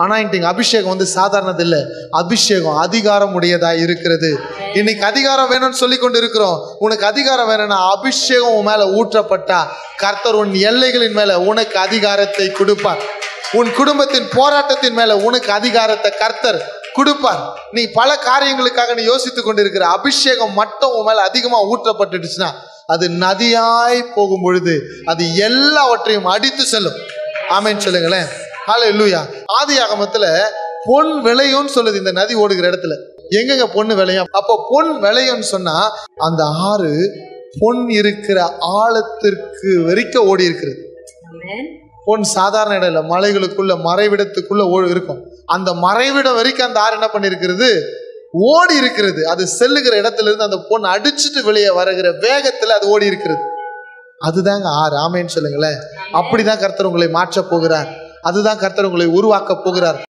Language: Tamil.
அனாயிண்டிங் அபிஷேகம் வந்து சாதாரணது இல்லை அபிஷேகம் அதிகாரம் உடையதா இருக்கிறது இன்னைக்கு அதிகாரம் வேணும்னு சொல்லி கொண்டு இருக்கிறோம் உனக்கு அதிகாரம் வேணும்னா அபிஷேகம் உன் மேல ஊற்றப்பட்டா கர்த்தர் உன் எல்லைகளின் மேல உனக்கு அதிகாரத்தை கொடுப்பார் உன் குடும்பத்தின் போராட்டத்தின் மேல உனக்கு அதிகாரத்தை கர்த்தர் கொடுப்பார் நீ பல காரியங்களுக்காக நீ யோசித்துக் கொண்டிருக்கிற அபிஷேகம் மட்டும் உன் மேல அதிகமா ஊற்றப்பட்டுடுச்சுன்னா அது நதியாய் போகும் பொழுது அது எல்லாவற்றையும் அடித்து செல்லும் ஆமென்னு சொல்லுங்களேன் ஹாலே லூயா ஆதி ஆகமத்துல பொன் விளையும்னு சொல்லுது இந்த நதி ஓடுகிற இடத்துல எங்கெங்க பொண்ணு விளையும் அப்போ பொன் விளையும்னு சொன்னா அந்த ஆறு பொன் இருக்கிற ஆழத்திற்கு வரைக்கும் ஓடி இருக்கிறது Amen. பொன் சாதாரண இடம் இல்லை மலைகளுக்குள்ள மறைவிடத்துக்குள்ள ஓ இருக்கும் அந்த மறைவிடம் வரைக்கும் அந்த ஆறு என்ன பண்ணிருக்கிறது ஓடி இருக்கிறது அது செல்லுகிற இடத்துல இருந்து அந்த பொன் அடிச்சுட்டு வெளியே வருகிற வேகத்துல அது ஓடி இருக்கிறது அதுதாங்க ஆறு ஆமேன்னு சொல்லுங்களேன் அப்படிதான் கர்த்தர் உங்களை மாற்றப் போகிறார் அதுதான் கர்த்தர் உங்களை உருவாக்க போகிறார்